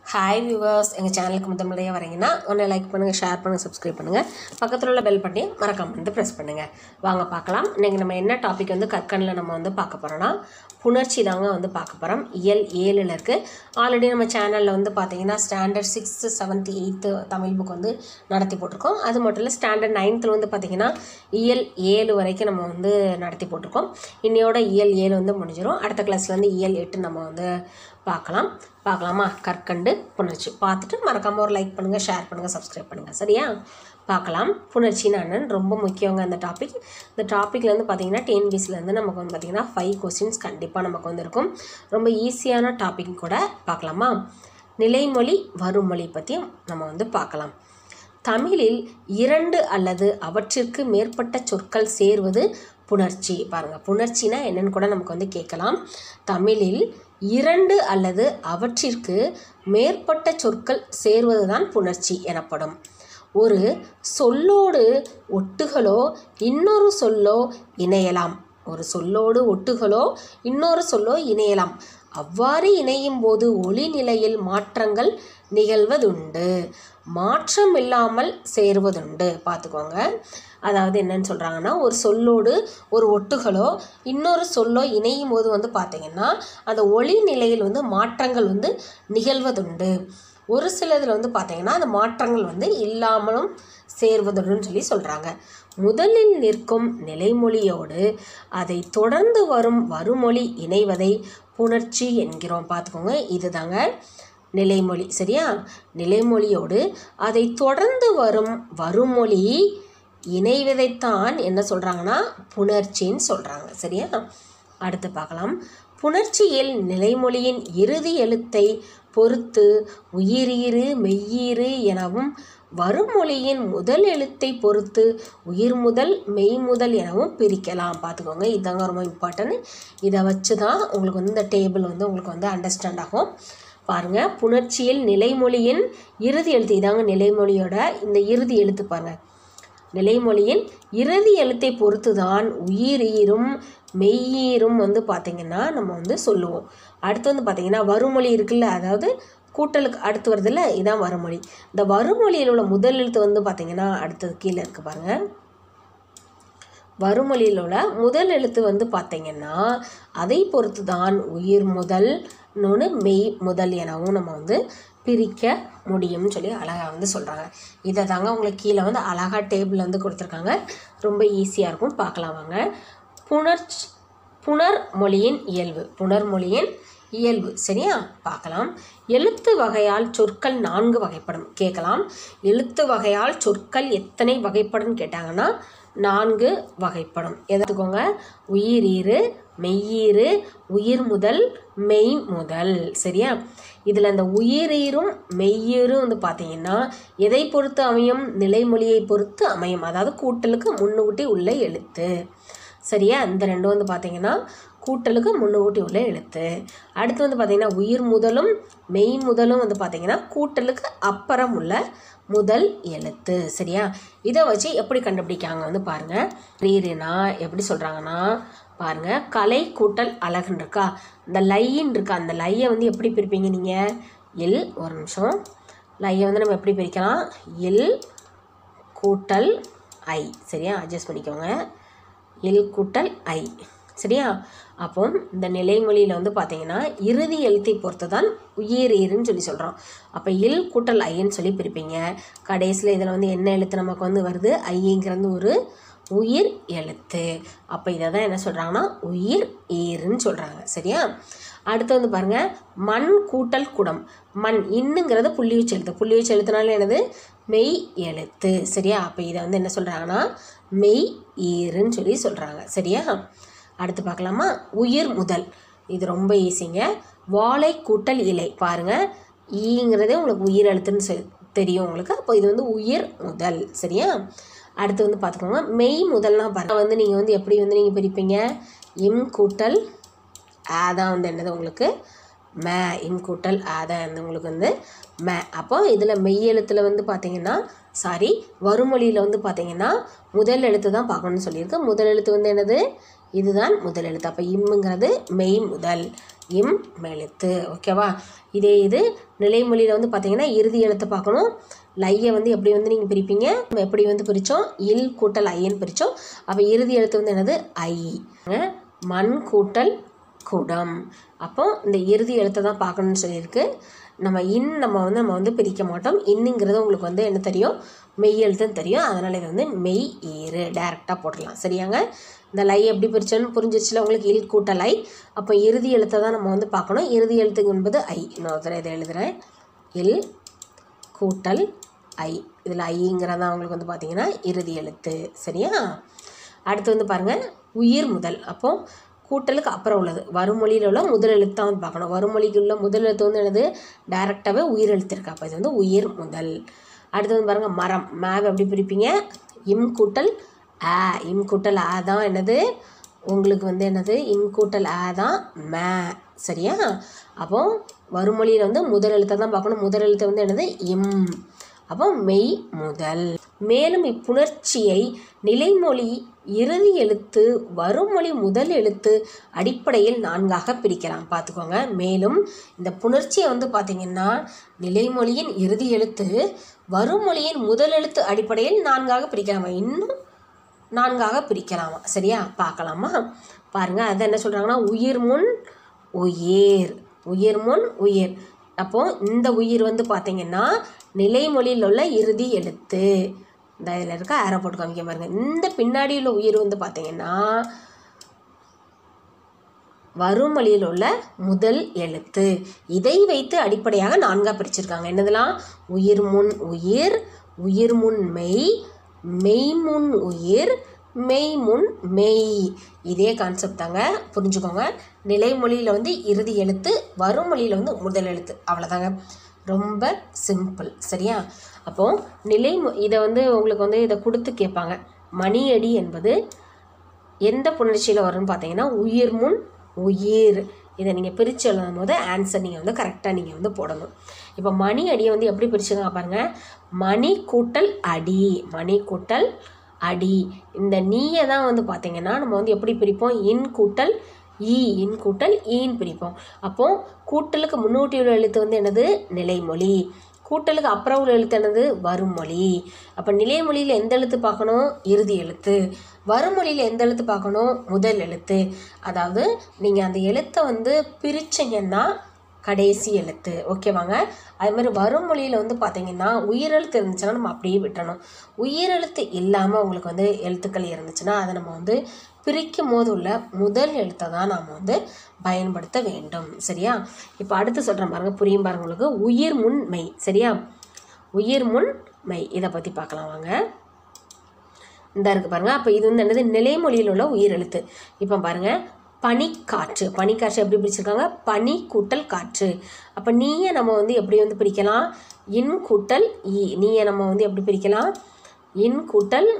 hi viewers எங்கள் சேனலுக்கு முதல் முறையாக வரீங்கன்னா ஒன்று லைக் பண்ணுங்கள் ஷேர் பண்ணுங்கள் சப்ஸ்கிரைப் பண்ணுங்கள் பக்கத்தில் உள்ள பெல் பட்டியை மறக்காம வந்து ப்ரெஸ் பண்ணுங்கள் வாங்க பார்க்கலாம் இன்றைக்கி நம்ம என்ன டாபிக் வந்து கற்கனில் நம்ம வந்து பார்க்க போகிறோன்னா புணர்ச்சி தாங்க வந்து பார்க்க போகிறோம் இயல் ஏழில் இருக்குது ஆல்ரெடி நம்ம சேனலில் வந்து பார்த்தீங்கன்னா standard sixth seventh eighth Tamil book வந்து நடத்தி போட்டிருக்கோம் அது மட்டும் இல்லை ஸ்டாண்டர்ட் நைன்த்தில் வந்து பார்த்திங்கன்னா இயல் ஏழு வரைக்கும் நம்ம வந்து நடத்தி போட்டிருக்கோம் இன்னையோட இயல் ஏழு வந்து முடிஞ்சிடும் அடுத்த கிளாஸில் வந்து இயல் எட்டு நம்ம வந்து பார்க்கலாம் பார்க்கலாமா கற்கண்டு புணர்ச்சி பார்த்துட்டு மறக்காமல் ஒரு லைக் பண்ணுங்கள் ஷேர் பண்ணுங்கள் சப்ஸ்கிரைப் பண்ணுங்கள் சரியா பார்க்கலாம் புணர்ச்சின்னு என்னன்னு ரொம்ப முக்கியங்க இந்த டாபிக் இந்த டாப்பிக்கில் வந்து பார்த்தீங்கன்னா டிஎன்பிசிலேருந்து நமக்கு வந்து பார்த்திங்கன்னா ஃபைவ் கொஸ்டின்ஸ் கண்டிப்பாக நமக்கு வந்து இருக்கும் ரொம்ப ஈஸியான டாபிக் கூட பார்க்கலாமா நிலைமொழி வருமொழி பற்றியும் நம்ம வந்து பார்க்கலாம் தமிழில் இரண்டு அல்லது அவற்றிற்கு மேற்பட்ட சொற்கள் சேர்வது புணர்ச்சி பாருங்கள் புணர்ச்சினா என்னன்னு கூட நமக்கு வந்து கேட்கலாம் தமிழில் இரண்டு அல்லது அவற்றிற்கு மேற்பட்ட சொற்கள் சேர்வதுதான் புணர்ச்சி எனப்படும் ஒரு சொல்லோடு ஒட்டுகளோ இன்னொரு சொல்லோ இணையலாம் ஒரு சொல்லோடு ஒட்டுகளோ இன்னொரு சொல்லோ இணையலாம் அவ்வாறு இணையும் போது ஒளி நிலையில் மாற்றங்கள் நிகழ்வதுண்டு மாற்றம் இல்லாமல் சேருவதுண்டு பார்த்துக்கோங்க அதாவது என்னன்னு சொல்கிறாங்கன்னா ஒரு சொல்லோடு ஒரு ஒட்டுகளோ இன்னொரு சொல்லோ இணையும் போது வந்து பார்த்திங்கன்னா அந்த ஒளி நிலையில் வந்து மாற்றங்கள் வந்து நிகழ்வதுண்டு ஒரு சிலதில் வந்து பார்த்திங்கன்னா அந்த மாற்றங்கள் வந்து இல்லாமலும் சேர்வதுடன் சொல்லி சொல்கிறாங்க முதலில் நிற்கும் நிலைமொழியோடு அதை தொடர்ந்து வரும் வருமொழி இணைவதை புணர்ச்சி என்கிறோம் பார்த்துக்கோங்க இதுதாங்க நிலைமொழி சரியா நிலைமொழியோடு அதை தொடர்ந்து வரும் வருமொழி இணைவதைத்தான் என்ன சொல்கிறாங்கன்னா புணர்ச்சின்னு சொல்கிறாங்க சரியா அடுத்து பார்க்கலாம் புணர்ச்சியில் நிலைமொழியின் இறுதி எழுத்தை பொறுத்து உயிரீறு மெய்யீறு எனவும் வருமொழியின் முதல் எழுத்தை பொறுத்து உயிர் முதல் மெய் முதல் எனவும் பிரிக்கலாம் பார்த்துக்கோங்க இதுதாங்க ரொம்ப இம்பார்ட்டன்ட் இதை வச்சு தான் உங்களுக்கு வந்து இந்த டேபிள் வந்து உங்களுக்கு வந்து அண்டர்ஸ்டாண்ட் ஆகும் பாருங்கள் புணர்ச்சியில் நிலைமொழியின் இறுதி எழுத்து இதாங்க நிலைமொழியோட இந்த இறுதி எழுத்து பாருங்கள் நிலைமொழியின் இறுதி எழுத்தை பொறுத்து தான் உயிரீரும் மெய்யீரும் வந்து பார்த்திங்கன்னா நம்ம வந்து சொல்லுவோம் அடுத்து வந்து பார்த்திங்கன்னா வருமொழி இருக்குல்ல அதாவது கூட்டலுக்கு அடுத்து வருதுல்ல இதான் வருமொழி இந்த வருமொழியில் உள்ள முதல் எழுத்து வந்து பார்த்திங்கன்னா அடுத்தது கீழே இருக்குது பாருங்கள் வருமொழியில் உள்ள முதல் எழுத்து வந்து பார்த்திங்கன்னா அதை பொறுத்து தான் உயிர் முதல் இன்னொன்று மெய் முதல் எனவும் நம்ம வந்து பிரிக்க முடியும்னு சொல்லி அழகாக வந்து சொல்கிறாங்க இதை தாங்க உங்களுக்கு கீழே வந்து அழகாக டேபிள் வந்து கொடுத்துருக்காங்க ரொம்ப ஈஸியாக இருக்கும் பார்க்கலாம் வாங்க புணர்ச்சி புணர் மொழியின் இயல்பு புணர்மொழியின் இயல்பு சரியா பார்க்கலாம் எழுத்து வகையால் சொற்கள் நான்கு வகைப்படும் கேட்கலாம் எழுத்து வகையால் சொற்கள் எத்தனை வகைப்படும் கேட்டாங்கன்னா நான்கு வகைப்படும் எதுக்கோங்க உயிரீறு மெய்யீறு உயிர் முதல் மெய் முதல் சரியா இதில் அந்த உயிரீரும் மெய்யீரும் வந்து பார்த்தீங்கன்னா எதை பொறுத்து அமையும் நிலைமொழியை பொறுத்து அமையும் அதாவது கூட்டலுக்கு முன்னுக்கூட்டி உள்ள எழுத்து சரியா இந்த ரெண்டும் வந்து பார்த்தீங்கன்னா கூட்டலுக்கு முன்னுக்கூட்டி உள்ள எழுத்து அடுத்து வந்து பார்த்திங்கன்னா உயிர் முதலும் மெய் முதலும் வந்து பார்த்திங்கன்னா கூட்டலுக்கு அப்புறம் உள்ள முதல் எழுத்து சரியா இதை வச்சு எப்படி கண்டுபிடிக்காங்க வந்து பாருங்கள் ரீரினா எப்படி சொல்கிறாங்கன்னா பாருங்கள் கலை கூட்டல் அழகுன்னு இருக்கா இந்த லைன்னு இருக்கா அந்த லையை வந்து எப்படி பிரிப்பீங்க நீங்கள் எல் ஒரு நிமிஷம் லையை வந்து நம்ம எப்படி பிரிக்கலாம் எல் கூட்டல் ஐ சரியா அட்ஜஸ்ட் பண்ணிக்கோங்க எல் கூட்டல் ஐ சரியா அப்போ இந்த நிலைமொழியில் வந்து பார்த்தீங்கன்னா இறுதி எழுத்தை பொறுத்து தான் உயிர் ஈருன்னு சொல்லி சொல்கிறோம் அப்போ இல் கூட்டல் ஐன்னு சொல்லி பிரிப்பீங்க கடைசியில் இதில் வந்து என்ன எழுத்து நமக்கு வந்து வருது ஐங்கிறது ஒரு உயிர் எழுத்து அப்போ இதை தான் என்ன சொல்கிறாங்கன்னா உயிர் ஈருன்னு சொல்கிறாங்க சரியா அடுத்து வந்து பாருங்கள் மண் கூட்டல் குடம் மண் இன்னுங்கிறது புள்ளி வச்சு எழுத்து புள்ளி வச்சு எழுத்துனால என்னது மெய் எழுத்து சரியா அப்போ இதை வந்து என்ன சொல்கிறாங்கன்னா மெய் ஈருன்னு சொல்லி சொல்கிறாங்க சரியா அடுத்து பார்க்கலாமா உயிர் முதல் இது ரொம்ப ஈஸிங்க வாழை கூட்டல் இலை பாருங்கள் ஈங்கிறதே உங்களுக்கு உயிர் எழுத்துன்னு சொல் தெரியும் உங்களுக்கு அப்போ இது வந்து உயிர் முதல் சரியா அடுத்து வந்து பார்த்துக்கோங்க மெய் முதல்னா பாருங்கள் வந்து நீங்கள் வந்து எப்படி வந்து நீங்கள் பிரிப்பீங்க இம் கூட்டல் ஆ தான் வந்து என்னது உங்களுக்கு மே இம் கூட்டல் ஆ தான் வந்து உங்களுக்கு வந்து மே அப்போ இதில் மெய் எழுத்தில் வந்து பார்த்தீங்கன்னா சாரி வருமொழியில் வந்து பார்த்தீங்கன்னா முதல் எழுத்து தான் பார்க்கணும்னு சொல்லியிருக்கு முதல் எழுத்து வந்து என்னது இதுதான் முதல் எழுத்து அப்போ இம்முங்கிறது மெய் முதல் இம் மெழுத்து ஓகேவா இதே இது நிலைமொழியில் வந்து பார்த்தீங்கன்னா இறுதி எழுத்து பார்க்கணும் லையை வந்து எப்படி வந்து நீங்கள் பிரிப்பீங்க நம்ம எப்படி வந்து பிரித்தோம் இல் கூட்டல் ஐன்னு பிரித்தோம் அப்போ இறுதி எழுத்து வந்து என்னது ஐ மண் கூட்டல் குடம் அப்போ இந்த இறுதி எழுத்தை தான் பார்க்கணும்னு சொல்லியிருக்கு நம்ம இன் நம்ம வந்து நம்ம வந்து பிரிக்க மாட்டோம் இன்னுங்கிறது உங்களுக்கு வந்து என்ன தெரியும் மெய் எழுத்துன்னு தெரியும் அதனால் இது வந்து மெய் ஈறு டேரெக்டாக போட்டுடலாம் சரியாங்க இந்த லை எப்படி பிரிச்சோன்னு புரிஞ்சிருச்சுல உங்களுக்கு இல் கூட்டல் ஐ அப்போ இறுதி எழுத்தை தான் நம்ம வந்து பார்க்கணும் இறுதி எழுத்து என்பது ஐ இன்னொரு தடவை இதை எழுதுகிறேன் இல் கூட்டல் ஐ இதில் ஐங்கிறதா உங்களுக்கு வந்து பார்த்தீங்கன்னா இறுதி எழுத்து சரியா அடுத்து வந்து பாருங்கள் உயிர் முதல் அப்போ கூட்டலுக்கு அப்புறம் உள்ளது வருமொழியில் உள்ள முதல் எழுத்து தான் வந்து பார்க்கணும் வருமொழிக்கு உள்ள முதல் எழுத்து வந்து என்னது டைரெக்டாகவே உயிர் எழுத்து இருக்கு அப்போ இது வந்து உயிர் முதல் அடுத்து வந்து பாருங்கள் மரம் மேவ் எப்படி பிரிப்பீங்க இம் கூட்டல் ஆ இம் கூட்டல் ஆ தான் என்னது உங்களுக்கு வந்து என்னது இம் கூட்டல் ஆ தான் மே சரியா அப்போ வருமொழியில் வந்து முதல் எழுத்தை தான் பார்க்கணும் முதல் எழுத்து வந்து என்னது இம் அப்போ மெய் முதல் மேலும் இப்புணர்ச்சியை நிலைமொழி இறுதி எழுத்து வருமொழி முதல் எழுத்து அடிப்படையில் நான்காக பிரிக்கலாம் பார்த்துக்கோங்க மேலும் இந்த புணர்ச்சியை வந்து பார்த்திங்கன்னா நிலைமொழியின் இறுதி எழுத்து வருமொழியின் முதல் எழுத்து அடிப்படையில் நான்காக பிரிக்கலாமா இன்னும் நான்காக பிரிக்கலாமா சரியா பார்க்கலாமா பாருங்கள் அது என்ன சொல்கிறாங்கன்னா உயிர் முன் உயிர் உயிர் முன் உயிர் அப்போது இந்த உயிர் வந்து பார்த்திங்கன்னா நிலைமொழியில் உள்ள இறுதி எழுத்து இந்த இதில் இருக்க ஆரோ போட்டு காமிக்க பாருங்க இந்த பின்னாடி உள்ள உயிர் வந்து பார்த்திங்கன்னா வருமொழியில் உள்ள முதல் எழுத்து இதை வைத்து அடிப்படையாக நான்காக பிரிச்சிருக்காங்க என்னதெல்லாம் உயிர் முன் உயிர் உயிர் முன் மெய் மெய் முன் உயிர் மெய் முன் மெய் இதே கான்செப்ட் தாங்க புரிஞ்சுக்கோங்க நிலைமொழியில் வந்து இறுதி எழுத்து வருமொழியில் வந்து முதல் எழுத்து அவ்வளோதாங்க ரொம்ப சிம்பிள் சரியா அப்போது நிலை இதை வந்து உங்களுக்கு வந்து இதை கொடுத்து கேட்பாங்க மணியடி என்பது எந்த புணர்ச்சியில் வரும்னு பார்த்தீங்கன்னா உயிர் முன் உயிர் இதை நீங்கள் பிரித்து எழுதும் போது ஆன்சர் நீங்கள் வந்து கரெக்டாக நீங்கள் வந்து போடணும் இப்போ மணி அடியை வந்து எப்படி பிரிச்சுங்க பாருங்க மணி கூட்டல் அடி மணி கூட்டல் அடி இந்த நீயை தான் வந்து பார்த்தீங்கன்னா நம்ம வந்து எப்படி பிரிப்போம் இன் கூட்டல் ஈ இன் கூட்டல் ஈன்னு பிரிப்போம் அப்போது கூட்டலுக்கு முன்னோட்டி உள்ள எழுத்து வந்து என்னது நிலைமொழி கூட்டலுக்கு அப்புறம் உள்ள எழுத்து என்னது வருமொழி அப்போ நிலைமொழியில் எந்த எழுத்து பார்க்கணும் இறுதி எழுத்து வருமொழியில் எந்த எழுத்து பார்க்கணும் முதல் எழுத்து அதாவது நீங்கள் அந்த எழுத்தை வந்து பிரிச்சிங்கன்னா கடைசி எழுத்து ஓகேவாங்க அது மாதிரி வருமொழியில் வந்து பார்த்தீங்கன்னா உயிரெழுத்து இருந்துச்சுன்னா நம்ம அப்படியே விட்டணும் உயிரெழுத்து இல்லாமல் உங்களுக்கு வந்து எழுத்துக்கள் இருந்துச்சுன்னா அதை நம்ம வந்து பிரிக்கும் போது உள்ள முதல் எழுத்தை தான் நாம் வந்து பயன்படுத்த வேண்டும் சரியா இப்போ அடுத்து சொல்கிறேன் பாருங்கள் புரியும் பாருங்க உங்களுக்கு உயிர் முன் மெய் சரியா உயிர் முன் மெய் இதை பற்றி பார்க்கலாம் வாங்க இந்த இருக்குது பாருங்கள் அப்போ இது வந்து என்னது நிலைமொழியில் உள்ள உயிரெழுத்து இப்போ பாருங்கள் பனிக்காற்று பனிக்காற்று எப்படி பிரிச்சிருக்காங்க பனி கூட்டல் காற்று அப்போ நீயை நம்ம வந்து எப்படி வந்து பிரிக்கலாம் இன் கூட்டல் ஈ நீயை நம்ம வந்து எப்படி பிரிக்கலாம் இன் கூட்டல்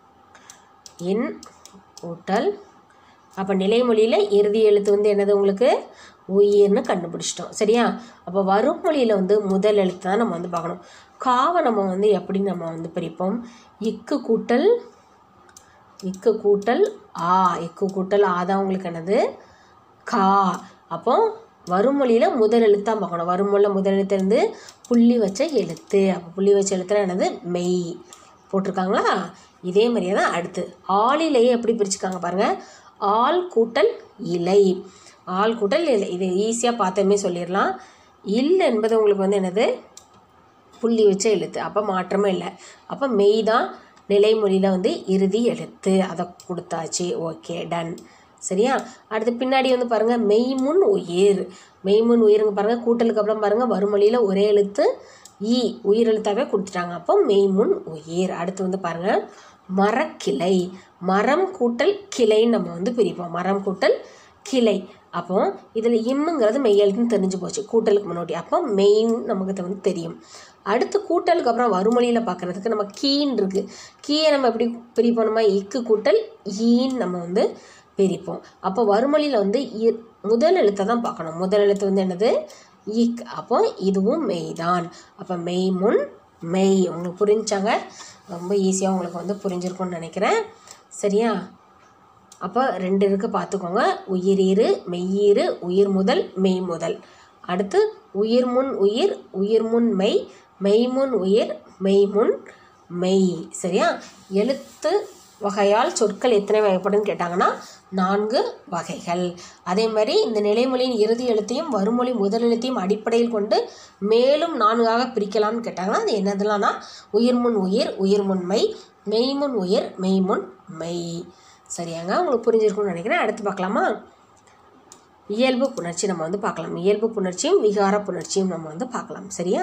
இன் கூட்டல் அப்போ நிலைமொழியில் இறுதி எழுத்து வந்து என்னது உங்களுக்கு உயிர்னு கண்டுபிடிச்சிட்டோம் சரியா அப்போ வருமொழியில் வந்து முதல் எழுத்து தான் நம்ம வந்து பார்க்கணும் காவை நம்ம வந்து எப்படி நம்ம வந்து பிரிப்போம் இக்கு கூட்டல் இக்கு கூட்டல் ஆ இக்கு கூட்டல் ஆ தான் உங்களுக்கு என்னது கா அப்போ வருமொழியில் முதல் எழுத்தான் பார்க்கணும் வருமொழியில் முதல் எழுத்து இருந்து புள்ளி வச்ச எழுத்து அப்போ புள்ளி வச்ச எழுத்துல என்னது மெய் போட்டிருக்காங்களா இதே மாதிரியே தான் அடுத்து ஆளிலையை எப்படி பிரிச்சுக்காங்க பாருங்கள் ஆள் கூட்டல் இலை ஆள் கூட்டல் இலை இது ஈஸியாக பார்த்தமே சொல்லிடலாம் இல் என்பது உங்களுக்கு வந்து என்னது புள்ளி வச்ச எழுத்து அப்போ மாற்றமே இல்லை அப்போ மெய் தான் நிலைமொழியில் வந்து இறுதி எழுத்து அதை கொடுத்தாச்சு ஓகே டன் சரியா அடுத்து பின்னாடி வந்து பாருங்கள் மெய்முன் உயிர் மெய்முன் உயிருங்க பாருங்கள் கூட்டலுக்கு அப்புறம் பாருங்கள் வருமொழியில் ஒரே எழுத்து ஈ உயிர் எழுத்தாவே கொடுத்துட்டாங்க அப்போ மெய்முன் உயிர் அடுத்து வந்து பாருங்கள் மரக்கிளை மரம் கூட்டல் கிளைன்னு நம்ம வந்து பிரிப்போம் மரம் கூட்டல் கிளை அப்போ இதில் இம்முங்கிறது மெய் எழுத்துன்னு தெரிஞ்சு போச்சு கூட்டலுக்கு முன்னாடி அப்போ மெயின் நமக்கு வந்து தெரியும் அடுத்து கூட்டலுக்கு அப்புறம் வருமொழியில் பார்க்குறதுக்கு நம்ம கீன் இருக்குது கீயை நம்ம எப்படி பிரிப்போம்மா இக்கு கூட்டல் ஈன்னு நம்ம வந்து பிரிப்போம் அப்போ வருமொழியில் வந்து இ- முதல் எழுத்தை தான் பார்க்கணும் முதல் எழுத்து வந்து என்னது இக் அப்போ இதுவும் மெய் தான் அப்போ மெய் முன் மெய் உங்களுக்கு புரிஞ்சாங்க ரொம்ப ஈஸியாக உங்களுக்கு வந்து புரிஞ்சிருக்கும்னு நினைக்கிறேன் சரியா அப்போ ரெண்டு இருக்குது பார்த்துக்கோங்க உயிரீறு மெய்யீறு உயிர் முதல் மெய் முதல் அடுத்து உயிர் முன் உயிர் உயிர் முன் மெய் மெய் முன் உயிர் மெய் முன் மெய் சரியா எழுத்து வகையால் சொற்கள் எத்தனை வகைப்படுன்னு கேட்டாங்கன்னா நான்கு வகைகள் அதே மாதிரி இந்த நிலைமொழியின் இறுதி எழுத்தையும் வருமொழி முதல் எழுத்தையும் அடிப்படையில் கொண்டு மேலும் நான்காக பிரிக்கலாம்னு கேட்டாங்கன்னா அது என்னதுலாம்னா உயிர் முன் உயிர் உயிர் முன் மெய் மெய் முன் உயிர் மெய் முன் மெய் சரியாங்க உங்களுக்கு புரிஞ்சிருக்கும்னு நினைக்கிறேன் அடுத்து பார்க்கலாமா இயல்பு புணர்ச்சி நம்ம வந்து பார்க்கலாம் இயல்பு புணர்ச்சியும் விகார புணர்ச்சியும் நம்ம வந்து பார்க்கலாம் சரியா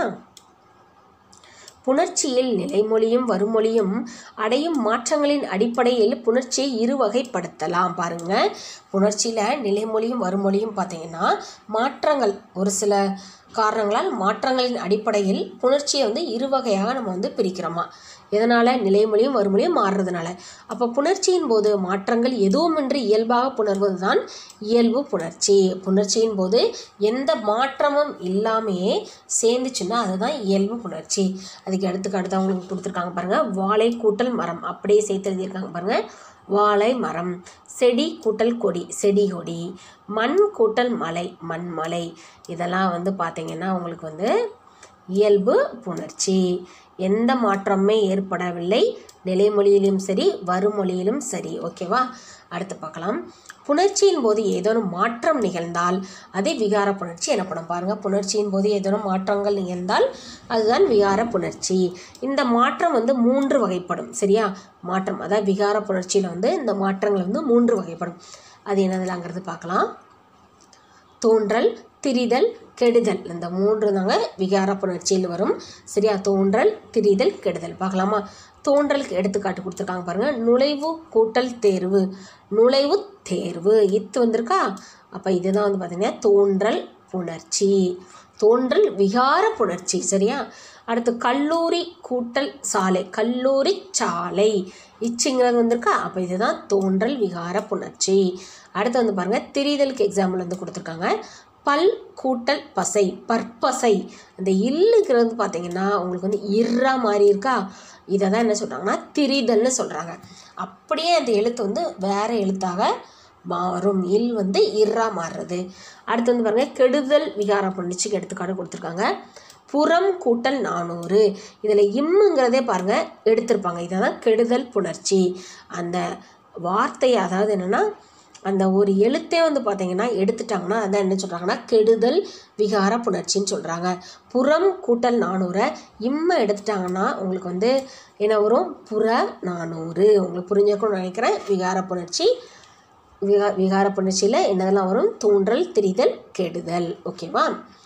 புணர்ச்சியில் நிலைமொழியும் வருமொழியும் அடையும் மாற்றங்களின் அடிப்படையில் புணர்ச்சியை இருவகைப்படுத்தலாம் பாருங்க புணர்ச்சியில் நிலைமொழியும் வருமொழியும் பார்த்தீங்கன்னா மாற்றங்கள் ஒரு சில காரணங்களால் மாற்றங்களின் அடிப்படையில் புணர்ச்சியை வந்து இரு வகையாக நம்ம வந்து பிரிக்கிறோமா எதனால் நிலைமொழியும் வறுமொழியும் மாறுறதுனால அப்போ புணர்ச்சியின் போது மாற்றங்கள் எதுவுமின்றி இயல்பாக புணர்வது தான் இயல்பு புணர்ச்சி புணர்ச்சியின் போது எந்த மாற்றமும் இல்லாமையே சேர்ந்துச்சுன்னா அதுதான் இயல்பு புணர்ச்சி அதுக்கு அடுத்துக்கு அடுத்து அவங்களுக்கு கொடுத்துருக்காங்க பாருங்கள் வாழை கூட்டல் மரம் அப்படியே சேர்த்து எழுதியிருக்காங்க பாருங்கள் வாழை மரம் செடி கூட்டல் கொடி செடி கொடி மண் கூட்டல் மலை மண் மலை இதெல்லாம் வந்து பார்த்திங்கன்னா உங்களுக்கு வந்து இயல்பு புணர்ச்சி எந்த மாற்றமுமே ஏற்படவில்லை நிலைமொழியிலும் சரி வருமொழியிலும் சரி ஓகேவா அடுத்து பார்க்கலாம் புணர்ச்சியின் போது ஏதேனும் மாற்றம் நிகழ்ந்தால் அது விகார புணர்ச்சி எனப்படும் பாருங்கள் புணர்ச்சியின் போது ஏதேனும் மாற்றங்கள் நிகழ்ந்தால் அதுதான் விகார புணர்ச்சி இந்த மாற்றம் வந்து மூன்று வகைப்படும் சரியா மாற்றம் அதாவது விகார புணர்ச்சியில் வந்து இந்த மாற்றங்கள் வந்து மூன்று வகைப்படும் அது என்னதுலாங்கிறது பார்க்கலாம் தோன்றல் திரிதல் கெடுதல் இந்த மூன்று தாங்க விகார புணர்ச்சியில் வரும் சரியா தோன்றல் திரிதல் கெடுதல் பார்க்கலாமா தோன்றலுக்கு எடுத்துக்காட்டு கொடுத்துருக்காங்க பாருங்கள் நுழைவு கூட்டல் தேர்வு நுழைவு தேர்வு இத்து வந்திருக்கா அப்போ இதுதான் வந்து பார்த்திங்கன்னா தோன்றல் புணர்ச்சி தோன்றல் விகார புணர்ச்சி சரியா அடுத்து கல்லூரி கூட்டல் சாலை கல்லூரி சாலை இச்சுங்கிறது வந்திருக்கா அப்போ இதுதான் தோன்றல் விகார புணர்ச்சி அடுத்து வந்து பாருங்கள் திரிதலுக்கு எக்ஸாம்பிள் வந்து கொடுத்துருக்காங்க பல் கூட்டல் பசை பற்பசை அந்த இல்லுங்கிறது பார்த்தீங்கன்னா உங்களுக்கு வந்து இர்ரா மாதிரி இருக்கா இதை தான் என்ன சொல்கிறாங்கன்னா திரிதல்னு சொல்கிறாங்க அப்படியே அந்த எழுத்து வந்து வேறு எழுத்தாக மாறும் இல் வந்து இர்ரா மாறுறது அடுத்து வந்து பாருங்கள் கெடுதல் விகார புணர்ச்சிக்கு எடுத்துக்காட்டு கொடுத்துருக்காங்க புறம் கூட்டல் நானூறு இதில் இம்முங்கிறதே பாருங்கள் எடுத்திருப்பாங்க இதை தான் கெடுதல் புணர்ச்சி அந்த வார்த்தை அதாவது என்னென்னா அந்த ஒரு எழுத்தே வந்து பார்த்தீங்கன்னா எடுத்துட்டாங்கன்னா அதான் என்ன சொல்கிறாங்கன்னா கெடுதல் விகார புணர்ச்சின்னு சொல்கிறாங்க புறம் கூட்டல் நானூறை இம்மை எடுத்துட்டாங்கன்னா உங்களுக்கு வந்து என்ன வரும் புற நானூறு உங்களுக்கு புரிஞ்சிருக்கும்னு நினைக்கிறேன் விகார புணர்ச்சி விகா விகார புணர்ச்சியில் என்னதெல்லாம் வரும் தூண்டல் திரிதல் கெடுதல் ஓகேவா